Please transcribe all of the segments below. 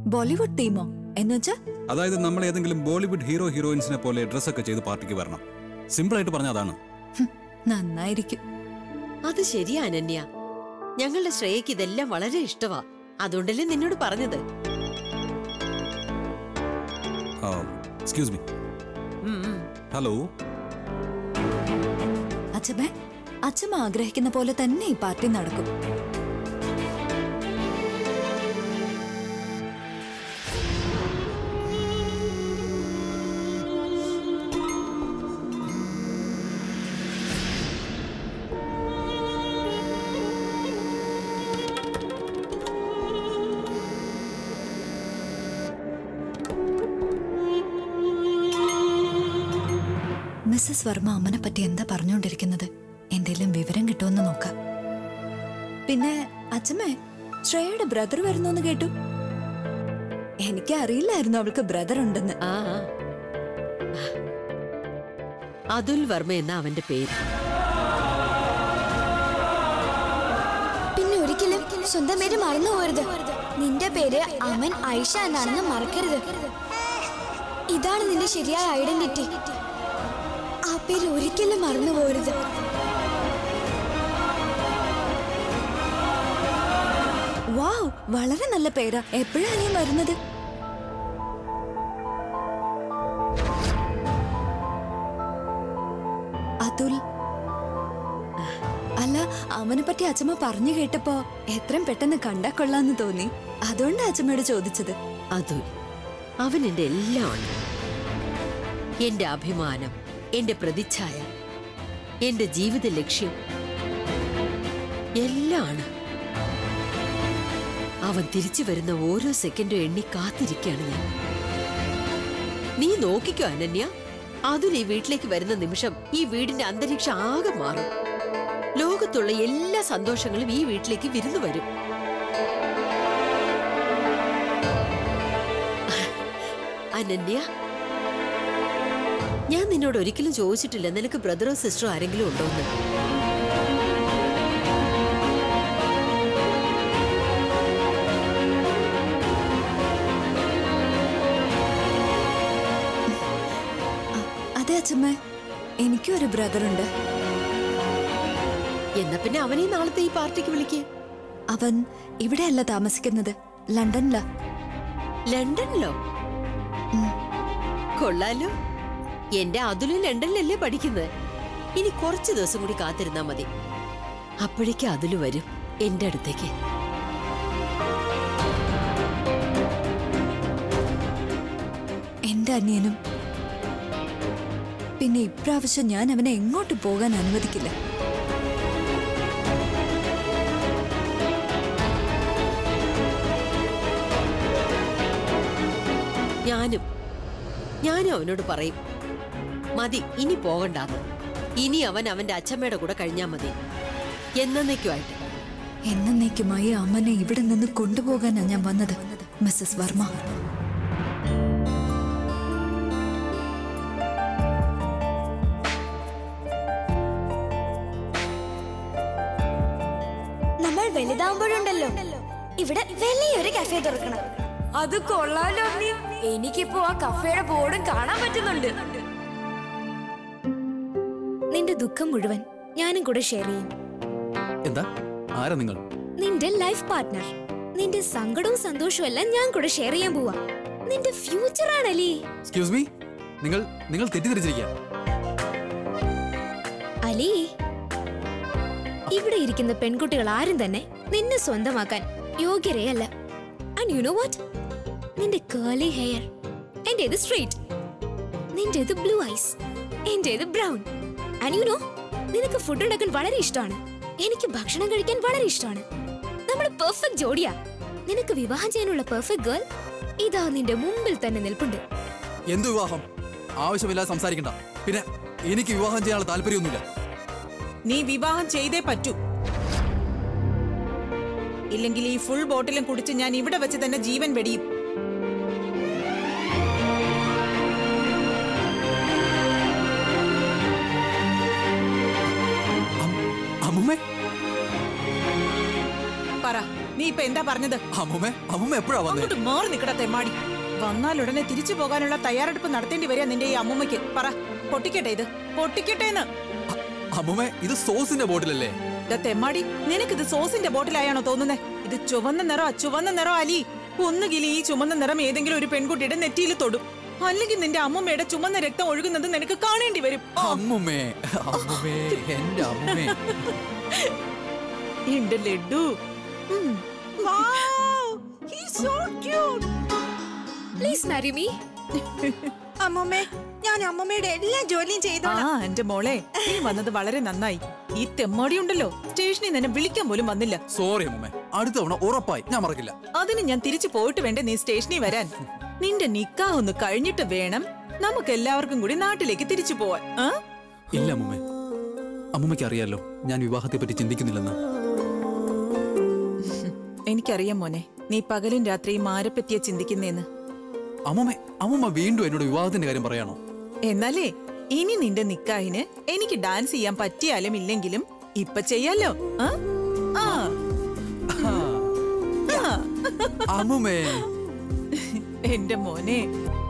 ബോളിവുഡ് തീമോ എന്നുവെച്ചാ അതായത് നമ്മൾ ഏതെങ്കിലും ബോളിവുഡ് ഹീറോ ഹീറോയിൻസിനെ പോലെ ഡ്രസ്സൊക്കെ ചെയ്ത് പാർട്ടിക്ക് വരണം സിമ്പിൾ ആയിട്ട് പറഞ്ഞ അതാണ് ഹും, നന്നായിരിക്കും അത് ശരിയാ അനന്യ ഞങ്ങളുടെ ശ്രേയക്ക് ഇതെല്ലാം വളരെ ഇഷ്ടവാ അതുകൊണ്ടല്ലേ നിന്നോട് പറഞ്ഞത് എക്സ്ക്യൂസ് മീ ഉം, ഉം. ഹലോ അച്ഛമ്മേ അച്ഛമ്മ ആഗ്രഹിക്കുന്ന പോലെ തന്നെ ഈ പാർട്ടി നടക്കും മിസ്സസ് വർമ്മ അമ്മനെ പറ്റി എന്താ പറഞ്ഞുകൊണ്ടിരിക്കുന്നത് എന്തെങ്കിലും വിവരം കിട്ടുമെന്ന് നോക്കാം പിന്നെ അച്ഛമ്മേ ശ്രേയയുടെ ബ്രദർ വരുന്നു കേട്ടു എനിക്ക് അറിയില്ലായിരുന്നു അവൾക്ക് ബ്രദർ ഉണ്ടെന്ന് ആ ആ. അതുൽ വർമ്മ എന്ന അവന്റെ പേര് പിന്നെ ഒരിക്കലും സ്വന്തം പേര് മറന്നു പോരുത് നിന്റെ പേര് അമൻ ഐഷ എന്നാണെന്ന് മറക്കരുത് ഇതാണ് നിന്റെ ശരിയായ ഐഡന്റിറ്റി ആ പേര് ഒരിക്കലും മറന്നു പോരുത് വാവ് വളരെ നല്ല പേരാ എപ്പോഴാ നീ വരുന്നത് അതുൽ അല്ല അവനെ പറ്റി അച്ഛമ്മ പറഞ്ഞു കേട്ടപ്പോ എത്രയും പെട്ടെന്ന് കണ്ടാ കൊള്ളാന്ന് തോന്നി അതുകൊണ്ടാ അച്ഛമ്മയോട് ചോദിച്ചത് അതുൽ അവൻ എന്റെ എല്ലാമാണ് എന്റെ അഭിമാനം എന്റെ പ്രതിച്ഛായ എന്റെ ജീവിത ലക്ഷ്യം എല്ലാമാണ് അവൻ തിരിച്ചു വരുന്ന ഓരോ സെക്കൻഡും എണ്ണി കാത്തിരിക്കുകയാണ് ഞാൻ നീ നോക്കിക്കോ അനന്യ അതുൽ ഈ വീട്ടിലേക്ക് വരുന്ന നിമിഷം ഈ വീടിന്റെ അന്തരീക്ഷം ആകെ മാറും ലോകത്തുള്ള എല്ലാ സന്തോഷങ്ങളും ഈ വീട്ടിലേക്ക് വിരുന്നു വരും അനന്യ ഞാൻ നിന്നോട് ഒരിക്കലും ചോദിച്ചിട്ടില്ല നിനക്ക് ബ്രദറോ സിസ്റ്ററോ ആരെങ്കിലും ഉണ്ടോ എന്ന് അതെ അച്ഛമ്മ എനിക്കും ഒരു ബ്രദർ ഉണ്ട് എന്നാ പിന്നെ അവനെ നാളത്തെ ഈ പാർട്ടിക്ക് വിളിക്കേ അവൻ ഇവിടെയല്ല താമസിക്കുന്നത് ലണ്ടനിലാ ലണ്ടനിലോ ഉം. കൊള്ളാലോ എന്റെ അതുലും ലണ്ടനിലല്ലേ പഠിക്കുന്നത് ഇനി കുറച്ചു ദിവസം കൂടി കാത്തിരുന്നാ മതി അപ്പോഴേക്ക് അതില് വരും എന്റെ അടുത്തേക്ക് എന്റെ അനിയനും പിന്നെ ഇപ്രാവശ്യം ഞാൻ അവനെ എങ്ങോട്ട് പോകാൻ അനുവദിക്കില്ല ഞാനും ഞാനും അവനോട് പറയും മതി ഇനി പോകണ്ടാന്ന് ഇനി അവൻ അവന്റെ അച്ഛമ്മയുടെ കൂടെ കഴിഞ്ഞാ മതി എന്നേക്കുമായിട്ട് എന്നേക്കുമായി അമ്മനെ ഇവിടെ നിന്ന് കൊണ്ടുപോകാനാ ഞാൻ വന്നത് മിസ്സസ് വർമ്മ നമ്മൾ വലുതാവുമ്പോഴുണ്ടല്ലോ ഇവിടെ വലിയൊരു കഫേ തുറക്കണം അത് കൊള്ളാലോ അമ്മി. എനിക്കിപ്പോ ആ കഫേയുടെ ബോർഡും കാണാൻ പറ്റുന്നുണ്ട് നിന്റെ ദുഃഖം മുഴുവൻ ഞാനും കൂടെ ഷെയർ ചെയ്യും എന്താ ആരാ നിങ്ങൾ നിന്റെ ലൈഫ് പാർട്ട്ണർ നിന്റെ സങ്കടവും സന്തോഷവും എല്ലാം ഞാൻ കൂടെ ഷെയർ ചെയ്യാൻ പോവാ നിന്റെ ഫ്യൂച്ചർ ആണല്ലേ എക്സ്ക്യൂസ് മീ നിങ്ങൾ നിങ്ങൾ തെറ്റിദ്ധരിച്ചിരിക്കുക അലി ഇവിടെ ഇരിക്കുന്ന പെൺകുട്ടികൾ ആരും തന്നെ നിന്നെ സ്വന്തമാക്കാൻ യോഗ്യരേ അല്ല ആൻഡ് യു നോ വാട്ട് നിന്റെ കേളി ഹെയർ എന്റേത് സ്ട്രെയിറ്റ് നിന്റേത് ബ്ലൂ ഐസ് എന്റേത് ബ്രൗൺ ആൻഡ് യു നോ നിനക്ക് ഫുഡ് ഉണ്ടാക്കാൻ വളരെ ഇഷ്ടമാണ് എനിക്ക് ഭക്ഷണം കഴിക്കാൻ വളരെ ഇഷ്ടമാണ് നമ്മൾ പെർഫെക്റ്റ് ജോഡിയാ നിനക്ക് വിവാഹം ചെയ്യാനുള്ള പെർഫെക്റ്റ് ഗേൾ ഇതാ നിന്റെ മുമ്പിൽ തന്നെ നിൽപ്പുണ്ട് എന്ത് വിവാഹം ആവശ്യമില്ലാതെ സംസാരിക്കണ്ട പിന്നെ എനിക്ക് വിവാഹം ചെയ്യാനുള്ള താല്പര്യമൊന്നുമില്ല നീ വിവാഹം ചെയ്തേ പറ്റൂ ഇല്ലെങ്കിൽ ഈ ഫുൾ ബോട്ടിലും കുടിച്ച് ഞാൻ ഇവിടെ വെച്ച് തന്നെ ജീവൻ വെടിയും അം- അമ്മുമ്മേ പറ നീ ഇപ്പൊ എന്താ പറഞ്ഞത് അമ്മുമ്മേ അമ്മുമ്മ എപ്പോഴാ വന്നേ അങ്ങോട്ട് മാറി നിക്കട തെമ്മാടി വന്നാൽ ഉടനെ തിരിച്ചു പോകാനുള്ള തയ്യാറെടുപ്പ് നടത്തേണ്ടി വരിക നിന്റെ ഈ അമ്മുമ്മയ്ക്ക് പറ പൊട്ടിക്കട്ടെ ഇത് പൊട്ടിക്കട്ടേന്ന് അമ്മുമ്മേ ഇത് സോസിന്റെ ബോട്ടിലല്ലേ ദാ തെമ്മാടി നിനക്കിത് സോസിന്റെ ബോട്ടിലായാണോ തോന്നുന്നേ ഇത് ചുവന്ന നിറോ ചുവന്ന നിറോ അലി ഒന്നുകിൽ ഈ ചുമന്ന നിറം ഏതെങ്കിലും ഒരു പെൺകുട്ടിയുടെ നെറ്റിയിൽ തൊടും അല്ലെങ്കിൽ നിന്റെ അമ്മുമ്മയുടെ ചുമന്ന രക്തം ഒഴുകുന്നത് നിനക്ക് കാണേണ്ടി വരും ആ, അമ്മുമ്മേ അമ്മുമ്മേ എന്റെ അമ്മുമ്മേ എന്റെ ലഡു ഉം. Wow, he's so cute. Please marry me അമ്മമ്മേ ഞാൻ അമ്മമ്മയുടെ എല്ലാ ജോലിയും ആ ചെയ്തോളാം എന്റെ മോളെ നീ വന്നത് വളരെ നന്നായി ഈ തെമ്മാടി ഉണ്ടല്ലോ സ്റ്റേഷനിൽ നിന്നെ വിളിക്കാൻ പോലും വന്നില്ല സോറി അമ്മുമ്മേ അടുത്ത തവണ ഉറപ്പായി ഞാൻ മറക്കില്ല അതിന് ഞാൻ തിരിച്ചു പോയിട്ട് വേണ്ടേ നീ സ്റ്റേഷനിൽ വരാൻ നിന്റെ നിക്കാ ഒന്ന് കഴിഞ്ഞിട്ട് വേണം നമുക്ക് എല്ലാവർക്കും കൂടി നാട്ടിലേക്ക് തിരിച്ചു പോവാൻ ആ? ഇല്ല അമ്മുമ്മേ അമ്മുമ്മയ്ക്ക് അറിയാലോ ഞാൻ വിവാഹത്തെ പറ്റി ചിന്തിക്കുന്നില്ലെന്ന് എനിക്കറിയാം മോനെ നീ പകലും രാത്രിയും ആരെപ്പറ്റിയാ ചിന്തിക്കുന്നേന്ന് അമ്മുമ്മേ അമ്മുമ്മ വീണ്ടും എന്നോട് വിവാഹത്തിന്റെ കാര്യം പറയാണോ എന്നാലേ ഇനി നിന്റെ നിക്കാഹിന് എനിക്ക് ഡാൻസ് ചെയ്യാൻ പറ്റിയാലും ഇല്ലെങ്കിലും ഇപ്പൊ ചെയ്യാലോ ആ? ആ. ആ. അമ്മുമ്മേ എന്റെ മോനെ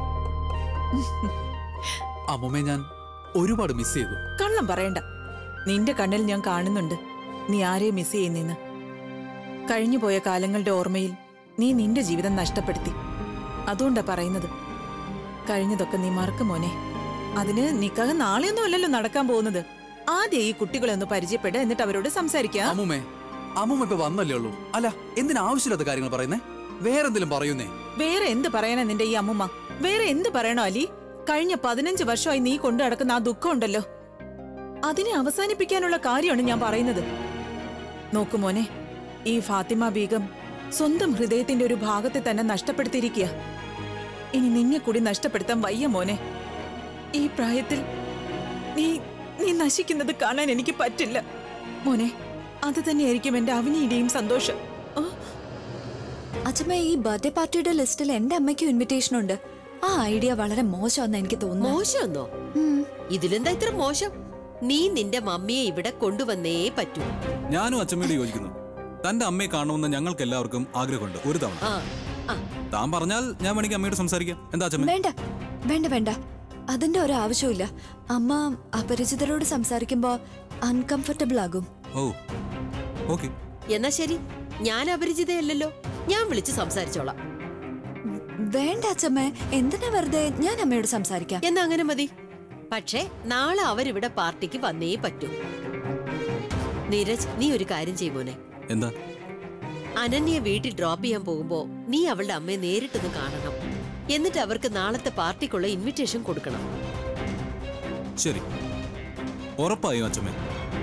അമ്മുമ്മേ ഞാൻ ഒരുപാട് മിസ് ചെയ്തു കള്ളം പറയണ്ട നിന്റെ കണ്ണിൽ ഞാൻ കാണുന്നുണ്ട് നീ ആരെയും മിസ് ചെയ്യുന്നെന്ന് കഴിഞ്ഞുപോയ കാലങ്ങളുടെ ഓർമ്മയിൽ നീ നിന്റെ ജീവിതം നഷ്ടപ്പെടുത്തി അതുകൊണ്ടാ പറയുന്നത് കഴിഞ്ഞതൊക്കെ നീ മറക്കും മോനെ അതിന് നിക്കാഹ് നാളെയൊന്നും അല്ലല്ലോ നടക്കാൻ പോകുന്നത് ആദ്യം ഈ കുട്ടികളെ ഒന്ന് പരിചയപ്പെട് എന്നിട്ട് അവരോട് സംസാരിക്കാം അമ്മുമ്മേ അമ്മുമ്മ ഇപ്പൊ വന്നല്ലേ ഉള്ളൂ അല്ല എന്തിനാ ആവശ്യമില്ലാത്ത കാര്യങ്ങൾ പറയുന്നേ വേറെന്തെങ്കിലും പറയുന്നേ വേറെ എന്ത് പറയാനാ നിന്റെ ഈ അമ്മുമ്മ വേറെ എന്ത് പറയണോ അലി കഴിഞ്ഞ പതിനഞ്ച് വർഷമായി നീ കൊണ്ടു നടക്കുന്ന ആ ദുഃഖം ഉണ്ടല്ലോ അതിനെ അവസാനിപ്പിക്കാനുള്ള കാര്യമാണ് ഞാൻ പറയുന്നത് നോക്കു മോനെ ഈ ഫാത്തിമ ബീഗം സ്വന്തം ഹൃദയത്തിന്റെ ഒരു ഭാഗത്തെ തന്നെ നഷ്ടപ്പെടുത്തിയിരിക്കുക ഇനി നിന്നെ കൂടി നഷ്ടപ്പെടുത്താൻ വയ്യ മോനെ ഈ പ്രായത്തിൽ നീ നീ നശിക്കുന്നത് കാണാൻ എനിക്ക് പറ്റില്ല മോനെ അത് തന്നെയായിരിക്കും എന്റെ അവനിയുടെയും സന്തോഷം ആ അച്ഛമ്മ ഈ ബർത്ത്ഡേ പാർട്ടിയുടെ ലിസ്റ്റിൽ എന്റെ അമ്മയ്ക്കും ഇൻവിറ്റേഷൻ ഉണ്ട് ആ ഐഡിയ വളരെ മോശമെന്ന് എനിക്ക് തോന്നുന്നു മോശമെന്നോ ഉം. ഇതിലെന്താ ഇത്ര മോശം നീ നിന്റെ മമ്മിയെ ഇവിടെ കൊണ്ടുവന്നേ പറ്റൂ ഞാനും അച്ഛമ്മയോട് യോജിക്കുന്നു തന്റെ അമ്മയെ കാണണമെന്ന് ഞങ്ങൾക്ക് എല്ലാവർക്കും ആഗ്രഹമുണ്ട് ഒരു തവണ ആ ആ താൻ പറഞ്ഞാൽ ഞാൻ വേണമെങ്കിൽ അമ്മയോട് സംസാരിക്കാം എന്താ അച്ഛമ്മ വേണ്ട വേണ്ട വേണ്ട അതിന്റെ ഒരു ആവശ്യമില്ല അമ്മ അപരിചിതരോട് സംസാരിക്കുമ്പോ അൺകംഫർട്ടബിൾ ആകും ഓ ഓക്കെ എന്നാ ശരി ഞാൻ അപരിചിതയല്ലല്ലോ ഞാൻ വിളിച്ച് സംസാരിച്ചോളാം വേണ്ട അച്ഛമ്മ എന്തിനാ വെറുതെ ഞാൻ അമ്മയോട് സംസാരിക്കാം എന്നാ അങ്ങനെ മതി പക്ഷേ നാളെ അവരിവിടെ പാർട്ടിക്ക് വന്നേ പറ്റൂ നീരജ് നീ ഒരു കാര്യം ചെയ്യുമോനെ എന്താ അനന്യെ വീട്ടിൽ ഡ്രോപ്പ് ചെയ്യാൻ പോകുമ്പോ നീ അവളുടെ അമ്മയെ നേരിട്ടൊന്ന് കാണണം എന്നിട്ട് അവർക്ക് നാളത്തെ പാർട്ടിക്കുള്ള ഇൻവിറ്റേഷൻ കൊടുക്കണം ശരി ഉറപ്പായും അച്ഛമ്മേ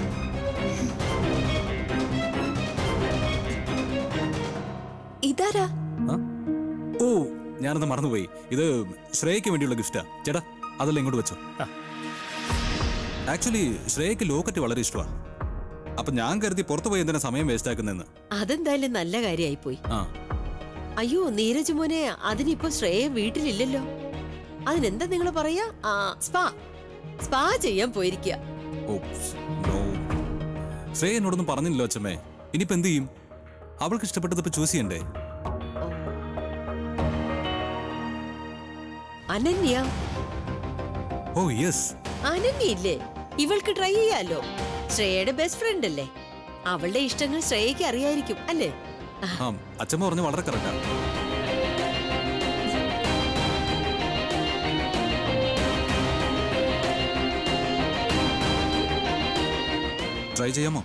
ഇതാരാ ആ? ഓ ഞാനത് മറന്നുപോയി ഇത് ശ്രേയയ്ക്ക് വേണ്ടിയുള്ള ഗിഫ്റ്റാ ചേട്ടാ അതെല്ലാം ഇങ്ങോട്ട് വെച്ചോ ആക്ച്വലി ശ്രേയയ്ക്ക് ലോക്കറ്റ് വളരെ ഇഷ്ടമാണ് അപ്പൊ ഞാൻ കരുതി പുറത്തു പോയി എന്തിനാ സമയം വേസ്റ്റ് ആക്കുന്നെന്ന് അതെന്തായാലും നല്ല കാര്യമായി പോയി ആ അയ്യോ നീരജ് മോനെ അതിനിപ്പോ ശ്രേയ വീട്ടിലില്ലല്ലോ അതിനെന്താ നിങ്ങൾ പറയാ ആ സ്പാ സ്പാ ചെയ്യാൻ പോയിരിക്കുക ഓപ്സ്, no. ശ്രേയ എന്നോടൊന്നും പറഞ്ഞില്ലല്ലോ അച്ഛമ്മേ ഇനിയിപ്പോ എന്ത് ചെയ്യും അവൾക്ക് ഇഷ്ടപ്പെട്ടത് ഇപ്പൊ ചൂസ് ചെയ്യണ്ടേ അനന്യ ഓ യെസ് അനന്യ ഇല്ലേ ഇവൾക്ക് ട്രൈ ചെയ്യാലോ ശ്രേയയുടെ ബെസ്റ്റ് ഫ്രണ്ട് അല്ലേ അവളുടെ ഇഷ്ടങ്ങൾ ശ്രേയയ്ക്ക് അറിയായിരിക്കും അല്ലേ ആ അച്ഛമ്മ പറഞ്ഞ വളരെ കറക്റ്റാ ട്രൈ ചെയ്യാമോ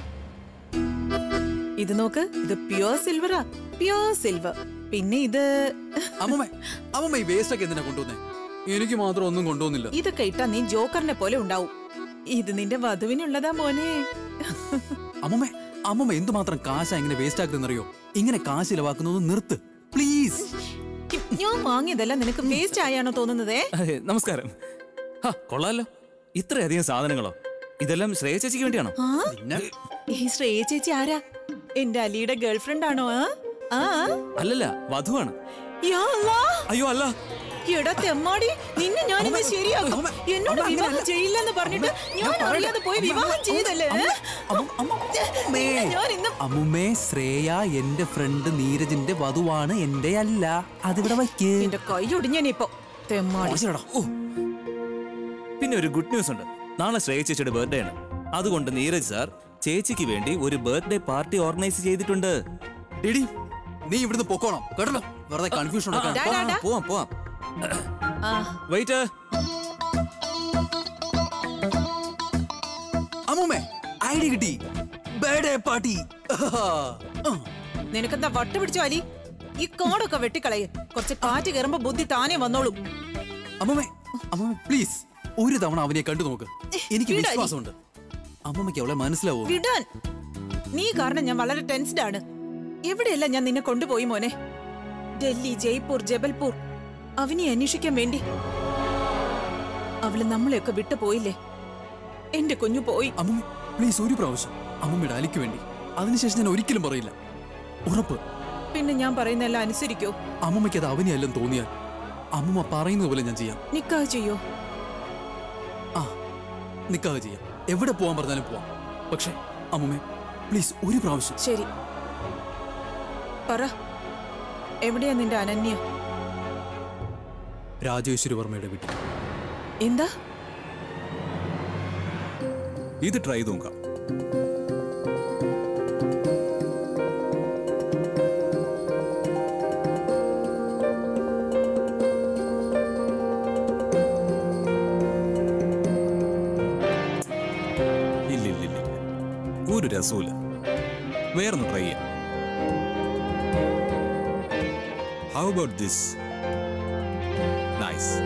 ഇത് നോക്ക് ഇത് പ്യുവർ സിൽവറാ പ്യുവർ സിൽവർ പിന്നെ ഇത് അമ്മുമ്മേ അമ്മുമ്മ ഈ വേസ്റ്റ് ഒക്കെ എന്തിനാ കൊണ്ടുവന്നേ എനിക്ക് മാത്രം ഒന്നും കൊണ്ടുവന്നില്ല ഇതൊക്കെ ഇട്ടാ നീ ജോക്കറിനെ പോലെ ഉണ്ടാവും ഇത് നിന്റെ വധുവിനുള്ളതാ മോനെ അമ്മുമ്മേ അമ്മുമ്മ എന്തുമാത്രം കാശാ ഇങ്ങനെ വേസ്റ്റ് ആക്കുന്നറിയോ ഇങ്ങനെ കാശ് ചിലവാക്കുന്നത് നിർത്ത് പ്ലീസ് ഞാൻ വാങ്ങിയതല്ല നിനക്ക് വേസ്റ്റ് ആയാണോ തോന്നുന്നതേ അതെ, നമസ്കാരം ഹാ, കൊള്ളാലോ ഇത്രയധികം സാധനങ്ങളോ ഇതെല്ലാം ശ്രേയ ചേച്ചിക്ക് വേണ്ടിയാണോ ആ ഈ ശ്രേയ ചേച്ചി ആരാ എന്റെ അലിയുടെ ഗേൾഫ്രണ്ട് ആണോ ആ ആ അല്ലല്ല വധുവാണ് യാ അല്ലാ. അയ്യോ അല്ല എടാ തെമ്മാടി നിന്നെ ഞാൻ ഇന്ന് അമ്മ, ശരിയാക്കും അമ്മ, എന്നോട് അമ്മ, വിവാഹം അങ്ങനെയല്ല. ചെയ്യില്ലെന്ന് പറഞ്ഞിട്ട് അമ്മ, ഞാൻ പറയട്ടെ. അറിയാതെ പോയി അമ്മ, വിവാഹം അമ്മ, ചെയ്തല്ലേ അമ്മ, അമ്മ, അമ്മ, അമ്മേ. ഞാൻ ഇന്ന് അമ്മുമ്മേ ശ്രേയ എന്റെ ഫ്രണ്ട് നീരജിന്റെ വധുവാണ് എന്റെ അല്ല അതിവിടെ വയ്ക്ക് എന്റെ കൈ ഒടിഞ്ഞനിപ്പോ തെമ്മാടി ഓടിച്ചെടാ. ഓ പിന്നെ ഒരു ഗുഡ് ന്യൂസ് ഉണ്ട് നാളെ ശ്രേയ ചേച്ചിയുടെ ബർത്ത്ഡേ ആണ് അതുകൊണ്ട് നീരജ് സാർ ചേച്ചിക്ക് വേണ്ടി ഒരു ബർത്ത്ഡേ പാർട്ടി ഓർഗനൈസ് ചെയ്തിട്ടുണ്ട് എടി നീ ഇവിടുന്ന് പൊക്കോണം കേട്ടല്ലോ വെറുതെ കൺഫ്യൂഷൻ ഡാ, ഡാ, ഡാ. പോവാം പോവാം ആ, വെയിറ്റ് അമ്മുമ്മേ ഐഡിയ കിട്ടി ബർത്ത്ഡേ പാർട്ടി നിനക്കെന്താ വട്ട് പിടിച്ചോ അലി ഈ കാടൊക്കെ വെട്ടിക്കളയ് കുറച്ച് കാറ്റ് കയറുമ്പോ ബുദ്ധി താനേ വന്നോളും അമ്മുമ്മേ അമ്മുമ്മേ പ്ലീസ് ഒരു തവണ അവനെ കണ്ടു നോക്ക് എനിക്ക് വിടാ, അലി. വിശ്വാസമുണ്ട് അമ്മമ്മയ്ക്ക് അവളെ മനസ്സിലാവോ വിടാൻ നീ കാരണം ഞാൻ വളരെ ടെൻസ്ഡ് ആണ് എവിടെയല്ല ഞാൻ നിന്നെ കൊണ്ടുപോയി മോനെ ഡൽഹി ജയ്പൂർ ജബൽപൂർ അവനെ അന്വേഷിക്കാൻ വേണ്ടി അവള് നമ്മളെയൊക്കെ വിട്ടു പോയില്ലേ എന്റെ കുഞ്ഞു പോയി അമ്മുമ്മ പ്ലീസ് ഒരു പ്രാവശ്യം അമ്മുമ്മയുടെ അലിക്ക് വേണ്ടി അതിനുശേഷം ഞാൻ ഒരിക്കലും പറയില്ല ഉറപ്പ് പിന്നെ ഞാൻ പറയുന്നെല്ലാം അനുസരിക്കോ അമ്മുമ്മയ്ക്ക് അത് അവനെയല്ലെന്ന് തോന്നിയാൽ അമ്മുമ്മ പറയുന്നത് പോലെ ഞാൻ ചെയ്യാം നിക്കാഹ് ചെയ്യോ ആ നിക്കാതെ ചെയ്യാം എവിടെ പോവാൻ പറഞ്ഞാലും പോവാം പക്ഷേ അമ്മുമ്മേ പ്ലീസ് ഒരു പ്രാവശ്യം ശരി പറ എവിടെയാ നിന്റെ അനന്യ രാജേശ്വരി വർമ്മയുടെ വീട്ടിൽ എന്താ ഇത് ട്രൈ ചെയ്ത് നോക്കാം ഇല്ല ഇല്ല ഇല്ല ഒരു രസവുമില്ല വേറൊന്ന് ട്രൈ ചെയ്യാം how about this nice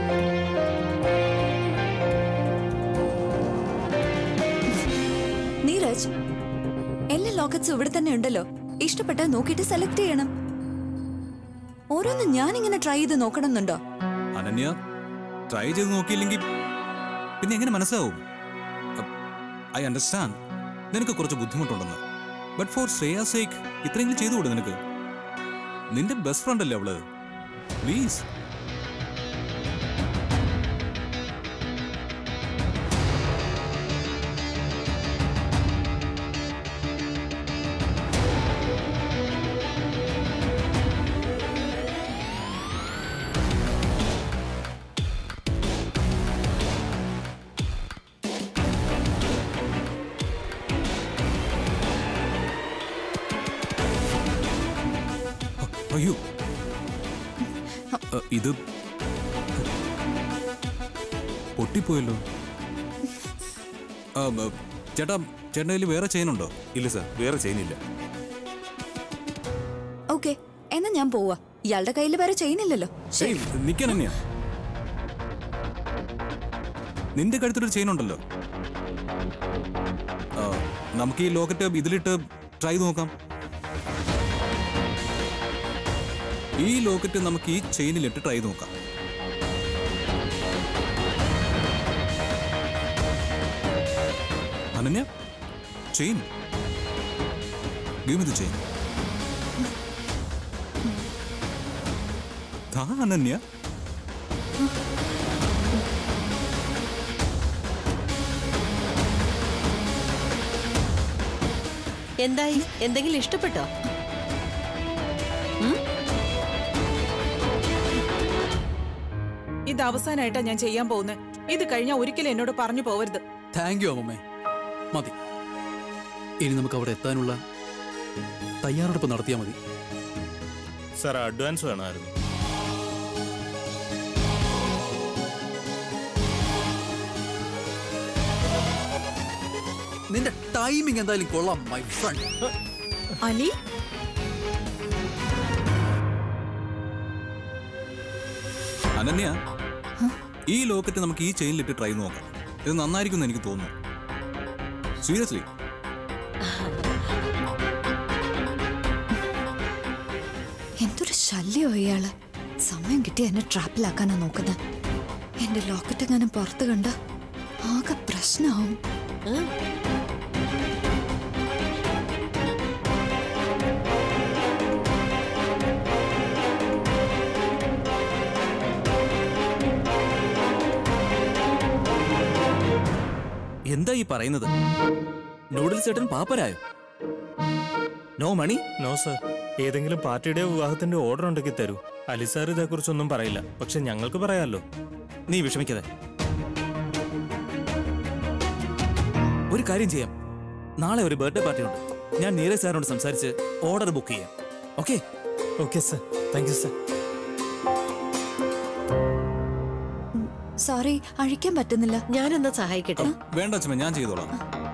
Neeraj എല്ലാ ലോക്കറ്റ്സും ഇവിടെ തന്നെ ഉണ്ടല്ലോ ഇഷ്ടപ്പെട്ട നോക്കിയിട്ട് സെലക്ട് ചെയ്യണം ഓരോന്നും ഞാൻ ഇങ്ങനെ ട്രൈ ചെയ്ത് നോക്കണമെന്നുണ്ടോ അനന്യ ട്രൈ ചെയ്ത് നോക്കിയില്ലെങ്കിൽ പിന്നെ എങ്ങനെ മനസ്സിലാവും ഐ അണ്ടർസ്റ്റാൻഡ് നിനക്ക് കുറച്ച് ബുദ്ധിമുട്ടുണ്ടെന്ന് ബട്ട് ഫോർ ശ്രേയ സേക്ക് ഇത്രയെങ്കിലും ചെയ്തുകൂടെ നിനക്ക് നിന്റെ ബെസ്റ്റ് ഫ്രണ്ട് അല്ലേ അവള് പ്ലീസ് അയ്യോ അ, ഇത് പൊട്ടിപ്പോയല്ലോ ആ, ബ, ചേട്ടാ ചേട്ടൻ്റെ കയ്യിൽ വേറെ ചെയിനുണ്ടോ ഇല്ല സാർ വേറെ ചെയ്യുന്നില്ല ഓക്കെ എന്നാ ഞാൻ പോവാ ഇയാളുടെ കയ്യിൽ വേറെ ചെയിനില്ലല്ലോ ശരി നിൽക്കാൻ തന്നെയാ നിന്റെ കഴുത്തിലൊരു ചെയിൻ ഉണ്ടല്ലോ ആ, നമുക്ക് ഈ ലോക്കറ്റ് ഇതിലിട്ട് ട്രൈ ചെയ്ത് നോക്കാം ഈ ലോക്കറ്റ് നമുക്ക് ഈ ചെയിനിലിട്ട് ട്രൈ ചെയ്ത് നോക്കാം Ananya chain give me the chain ദാ അനന്യ എന്തായി എന്തെങ്കിലും ഇഷ്ടപ്പെട്ടോ ഇത് അവസാനമായിട്ടാ ഞാൻ ചെയ്യാൻ പോകുന്നത് ഇത് കഴിഞ്ഞാൽ ഒരിക്കലും എന്നോട് പറഞ്ഞു പോവരുത് താങ്ക് യു അമ്മമ്മേ മതി ഇനി നമുക്ക് അവിടെ എത്താനുള്ള തയ്യാറെടുപ്പ് നടത്തിയാൽ മതി സാർ അഡ്വാൻസ് വേണമായിരുന്നു നിന്റെ ടൈമിംഗ് എന്തായാലും കൊള്ളാം മൈ ഫ്രണ്ട് അലി അനന്യ ഈ ലോക്കറ്റ് നമുക്ക് ഈ ചെയിനിലിട്ട് ട്രൈ ചെയ്ത് നോക്കാം ഇത് നന്നായിരിക്കും എനിക്ക് തോന്നുന്നു സീരിയസ്ലി എന്തൊരു ശല്യോ ഇയാള് സമയം കിട്ടി എന്നെ ട്രാപ്പിലാക്കാനാ നോക്കുന്നത് എന്റെ ലോക്കറ്റ് എങ്ങാനും പുറത്ത് കണ്ട ആകെ പ്രശ്നമാവും ഈ പറയുന്നത് നൂഡിൽസ് ചേട്ടൻ പാപ്പരായോ നോ മണി നോ സർ ഏതെങ്കിലും പാർട്ടിയുടെ വിവാഹത്തിന്റെ ഓർഡർ ഉണ്ടെങ്കിൽ തരൂ അലി സാർ ഇതേക്കുറിച്ചൊന്നും പറയില്ല പക്ഷെ ഞങ്ങൾക്ക് പറയാമല്ലോ നീ വിഷമിക്കാതെ ഒരു കാര്യം ചെയ്യാം നാളെ ഒരു ബർത്ത്ഡേ പാർട്ടി ഉണ്ട് ഞാൻ നീരജ് സാറിനോട് സംസാരിച്ച് ഓർഡർ ബുക്ക് ചെയ്യാം okay okay sir thank you sir sorry അഴിക്കാൻ പറ്റുന്നില്ല ഞാനെന്നാ സഹായിക്കട്ടെ വേണ്ട അച്ഛമ്മ ഞാൻ ചെയ്തോളാം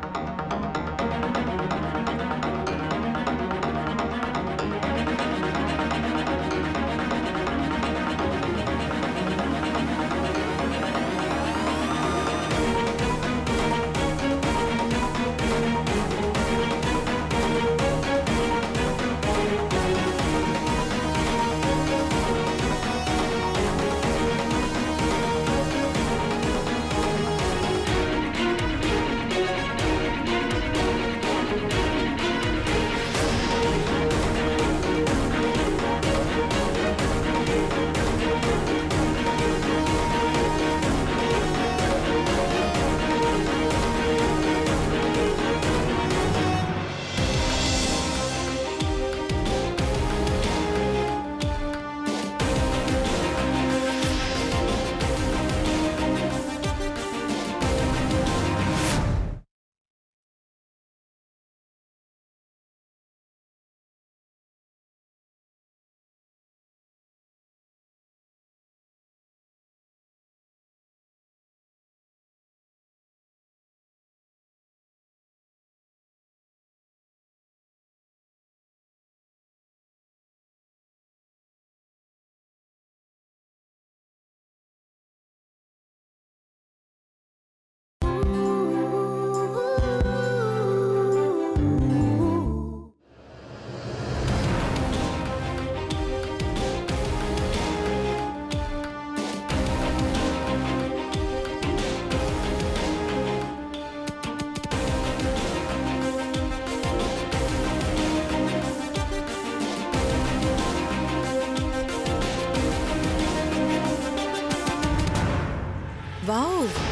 വൗ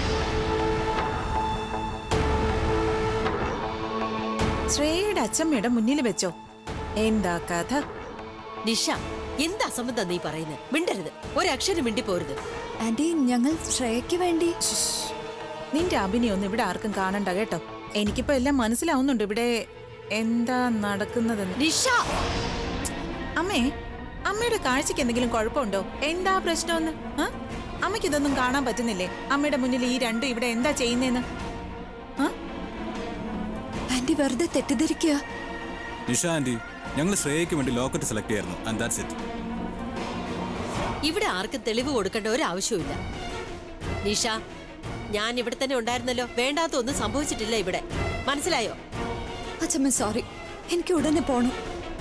ശ്രേയയുടെ അച്ഛമ്മയുടെ മുന്നിൽ വെച്ചോ എന്താ കഥ നിഷ എന്താ അസംബന്ധം നീ പറയുന്നത് മിണ്ടരുത് ഒരക്ഷരം മിണ്ടി പോരുത് ആന്റി ഞങ്ങൾ ശ്രേയയ്ക്ക് വേണ്ടി നിന്റെ അഭിനയൊന്നും ഇവിടെ ആർക്കും കാണണ്ട കേട്ടോ എനിക്കിപ്പോ എല്ലാം മനസ്സിലാവുന്നുണ്ട് ഇവിടെ എന്താ നടക്കുന്നതെന്ന് നിഷ അമ്മേ അമ്മയുടെ കാഴ്ചക്ക് എന്തെങ്കിലും കുഴപ്പമുണ്ടോ എന്താ പ്രശ്നമെന്ന് ആ? അമ്മയ്ക്ക് ഇതൊന്നും കാണാൻ പറ്റുന്നില്ലേ അമ്മയുടെ മുന്നിൽ ഈ രണ്ടും ഇവിടെ എന്താ ചെയ്യുന്നേന്ന് ആ? ആന്റി വെറുതെ തെറ്റിദ്ധരിക്കുക നിഷ ആന്റി ഞങ്ങൾ ശ്രേയയ്ക്ക് വേണ്ടി ലോക്കറ്റ് സെലക്ട് ചെയ്യായിരുന്നു ആൻഡ് ദാറ്റ്സ് ഇറ്റ് ഇവിടെ ആർക്കും തെളിവ് കൊടുക്കേണ്ട ഒരു ആവശ്യമില്ല നിഷ ഞാൻ ഇവിടെ തന്നെ ഉണ്ടായിരുന്നല്ലോ വേണ്ടാത്ത ഒന്നും സംഭവിച്ചിട്ടില്ല ഇവിടെ മനസ്സിലായോ അച്ഛമ്മ സോറി എനിക്ക് ഉടനെ പോണം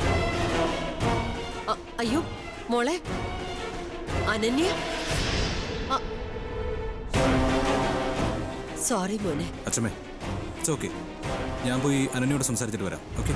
അ- അയ്യോ മോളെ അനന്യ സോറി മോനെ അച്ഛമ്മേ ഇറ്റ്സ് ഓക്കെ ഞാൻ പോയി അനന്യോട് സംസാരിച്ചിട്ട് വരാം okay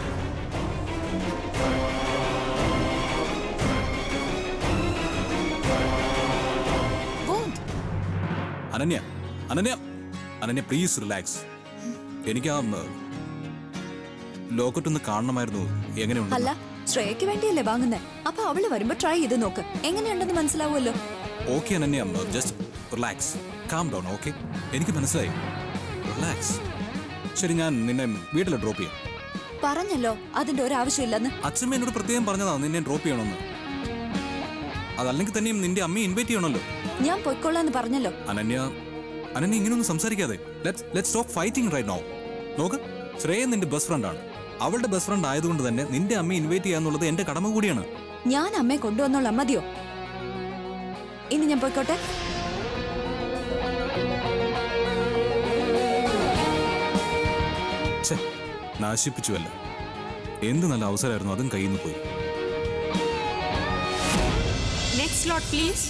Won't. Ananya Ananya Ananya please relax എനിക്ക് ആ ലോക്കറ്റ് ഒന്ന് കാണണമായിരുന്നു എങ്ങനെയുണ്ട് അല്ല ശ്രേയയ്ക്ക് വേണ്ടിയല്ലേ വാങ്ങുന്നേ അപ്പൊ അവള് വരുമ്പോ ട്രൈ ചെയ്ത് നോക്ക് എങ്ങനെയുണ്ടെന്ന് മനസ്സിലാവുമല്ലോ okay Ananya just relax calm down okay എനിക്ക് മനസ്സിലായി റിലാക്സ് ശരി ഞാൻ നിന്നെ വീട്ടിൽ ഡ്രോപ്പ് ചെയ്യാം പറഞ്ഞല്ലോ അതിന്റെ ഒരു ആവശ്യമില്ലെന്ന് അച്ഛമ്മ എന്നോട് പ്രത്യേകം പറഞ്ഞതാ നിന്നെ ഡ്രോപ്പ് ചെയ്യണമെന്ന് അതല്ലെങ്കിൽ തന്നെയും നിന്റെ അമ്മയെ ഇൻവൈറ്റ് ചെയ്യണമല്ലോ ഞാൻ പൊയ്ക്കൊള്ളാന്ന് പറഞ്ഞല്ലോ അനന്യ അനന്യ ഇങ്ങനെയൊന്നും സംസാരിക്കാതെ let stop fighting right now നോക്ക് ശ്രേയ നിന്റെ ബെസ്റ്റ് ഫ്രണ്ട് ആണ് അവളുടെ ബെസ്റ്റ് ഫ്രണ്ട് ആയതുകൊണ്ട് തന്നെ നിന്റെ അമ്മയെ ഇൻവൈറ്റ് ചെയ്യാന്നുള്ളത് എന്റെ കടമ കൂടിയാണ് ഞാൻ അമ്മയെ കൊണ്ടുവന്നോളാം മതിയോ ഇനി ഞാൻ പോയിക്കോട്ടെ ഛെ, നാശിപ്പിച്ചുവല്ല എന്ത് നല്ല അവസരമായിരുന്നു അതും കയ്യിൽ നിന്ന് പോയി നെക്സ്റ്റ് ലോട്ട് പ്ലീസ്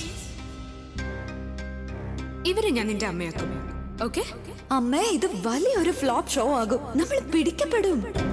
ഇവരെ ഞാൻ നിന്റെ അമ്മയാക്കും ഓക്കെ അമ്മേ ഇത് വലിയൊരു ഫ്ലോപ്പ് ഷോ ആകും നമ്മൾ പിടിക്കപ്പെടും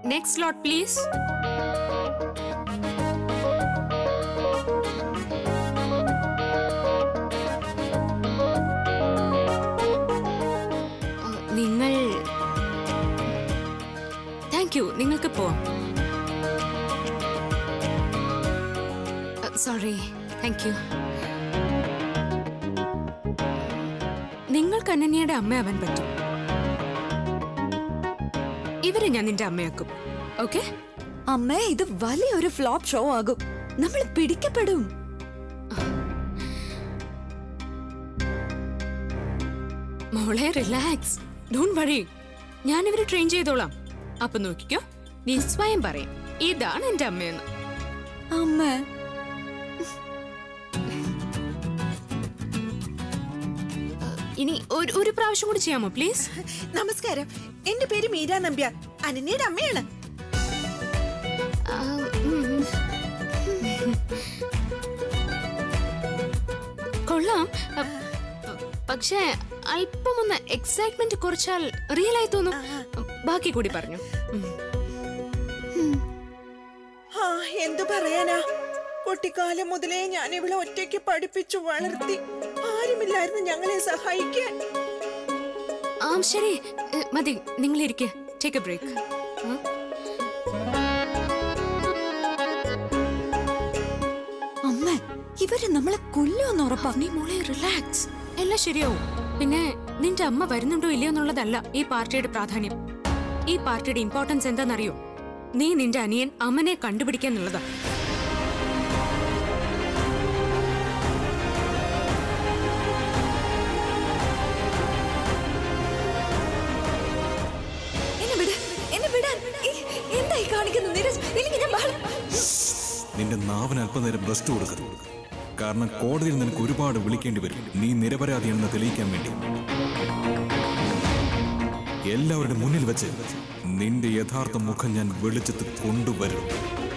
നെക്സ്റ്റ് സ്ലോട്ട് പ്ലീസ് നിങ്ങൾ താങ്ക് യു നിങ്ങൾക്ക് പോവാം സോറി താങ്ക് യു നിങ്ങൾക്ക് അനന്യയുടെ അമ്മയാവാൻ പറ്റും ഇവരെ ഞാൻ നിന്റെ അമ്മയാക്കും ഓക്കെ അമ്മേ ഇത് വലിയൊരു ഫ്ലോപ്പ് ഷോ ആകും നമ്മൾ പിടിക്കപ്പെടും മോളെ റിലാക്സ് ഡോണ്ട് വറി ഞാൻ ഇവരെ ട്രെയിൻ ചെയ്തോളാം അപ്പൊ നോക്കിക്കോ നീ സ്വയം പറയും ഇതാണ് എന്റെ അമ്മയെന്ന് അമ്മ ഇനി ഒരു ഒരു പ്രാവശ്യം കൂടി ചെയ്യാമോ പ്ലീസ് നമസ്കാരം എന്റെ പേര് മീര നമ്പ്യാർ അനന്യയുടെ അമ്മയാണ് കൊള്ളാം അ, പ- പക്ഷേ അല്പം ഒന്ന് എക്സൈറ്റ്മെന്റ് കുറച്ചാൽ റിയൽ ആയി തോന്നും ബാക്കി കൂടി പറഞ്ഞു ഉം. ആ എന്തു പറയാനാ കുട്ടിക്കാലം മുതലേ ഞാൻ ഇവിടെ ഒറ്റയ്ക്ക് പഠിപ്പിച്ചു വളർത്തി ആരുമില്ലായിരുന്നു ഞങ്ങളെ സഹായിക്കാൻ ആ ശരി എ, മതി നിങ്ങൾ ഇരിക്കുക ടേക്ക് എ ബ്രേക്ക് അമ്മ ഇവര് നമ്മളെ കൊല്ലുമെന്ന് ഉറപ്പാ നീ മോളെ റിലാക്സ് എല്ലാം ശരിയാവും പിന്നെ നിന്റെ അമ്മ വരുന്നുണ്ടോ ഇല്ലയോ എന്നുള്ളതല്ല ഈ പാർട്ടിയുടെ പ്രാധാന്യം ഈ പാർട്ടിയുടെ ഇമ്പോർട്ടൻസ് എന്താണെന്നറിയോ നീ നിന്റെ അനിയൻ അമ്മനെ കണ്ടുപിടിക്കാൻ എന്നുള്ളതാ എന്നെ വിട് എന്നെ വിടാൻ ഈ- എന്തായി കാണിക്കുന്നത് നീരജ് ഇല്ലെങ്കിൽ ഞാൻ ബഹളം നിന്റെ നാവിന് അല്പനേരം റെസ്റ്റ് കൊടുക്കുക കാരണം കോടതിയിൽ നിനക്ക് ഒരുപാട് വിളിക്കേണ്ടി വരും നീ നിരപരാധിയാണെന്ന് തെളിയിക്കാൻ വേണ്ടി എല്ലാവരുടെ മുന്നിൽ വെച്ച് നിന്റെ യഥാർത്ഥ മുഖം ഞാൻ വെളിച്ചത്ത് കൊണ്ടുവരും